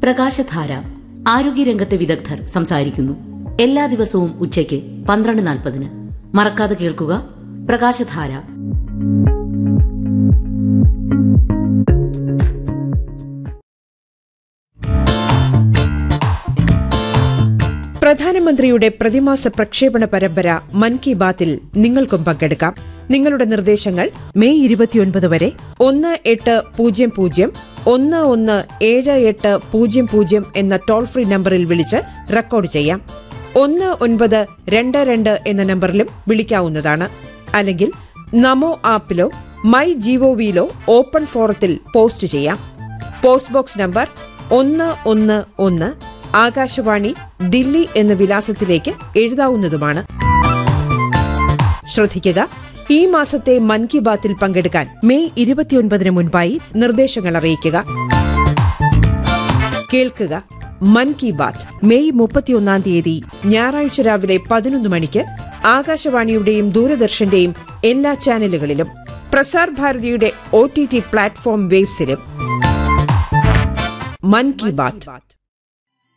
പ്രകാശധാര ആരോഗ്യരംഗത്തെ വിദഗ്ധർ സംസാരിക്കുന്നു എല്ലാ ദിവസവും ഉച്ചയ്ക്ക് പന്ത്രണ്ട് നാൽപ്പതിന് മറക്കാതെ കേൾക്കുക പ്രകാശധാര പ്രധാനമന്ത്രിയുടെ പ്രതിമാസ പ്രക്ഷേപണ പരമ്പര മൻ കി ബാത്തിൽ നിങ്ങൾക്കും പങ്കെടുക്കാം നിങ്ങളുടെ നിർദ്ദേശങ്ങൾ മെയ് ഇരുപത്തിയൊൻപത് വരെ ഒന്ന് എട്ട് പൂജ്യം പൂജ്യം ഒന്ന് ഒന്ന് ഏഴ് എട്ട് പൂജ്യം പൂജ്യം എന്ന ടോൾ ഫ്രീ നമ്പറിൽ വിളിച്ച് റെക്കോർഡ് ചെയ്യാം ഒന്ന് ഒൻപത് രണ്ട് രണ്ട് എന്ന നമ്പറിലും വിളിക്കാവുന്നതാണ് അല്ലെങ്കിൽ നമോ ആപ്പിലോ മൈ ജിഒവിയിലോ ഓപ്പൺ ഫോറത്തിൽ പോസ്റ്റ് ചെയ്യാം പോസ്റ്റ് ബോക്സ് നമ്പർ ഒന്ന് ഒന്ന് ഒന്ന് ആകാശവാണി ദില്ലി എന്ന വിലാസത്തിലേക്ക് എഴുതാവുന്നതുമാണ് ശ്രദ്ധിക്കുക ഈ മാസത്തെ മൻ കി ബാത്തിൽ പങ്കെടുക്കാൻ മെയ് ഇരുപത്തിയൊൻപതിന് മുൻപായി നിർദ്ദേശങ്ങൾ അറിയിക്കുക കേൾക്കുക മൻ കി ബാത്ത് മെയ് മുപ്പത്തിയൊന്നാം തീയതി ഞായറാഴ്ച രാവിലെ പതിനൊന്ന് മണിക്ക് ആകാശവാണിയുടെയും ദൂരദർശന്റെയും എല്ലാ ചാനലുകളിലും പ്രസാർ ഭാരതിയുടെ ഒ ടി ടി പ്ലാറ്റ്ഫോം വേബ്സിലും മൻ കി ബാത്ത്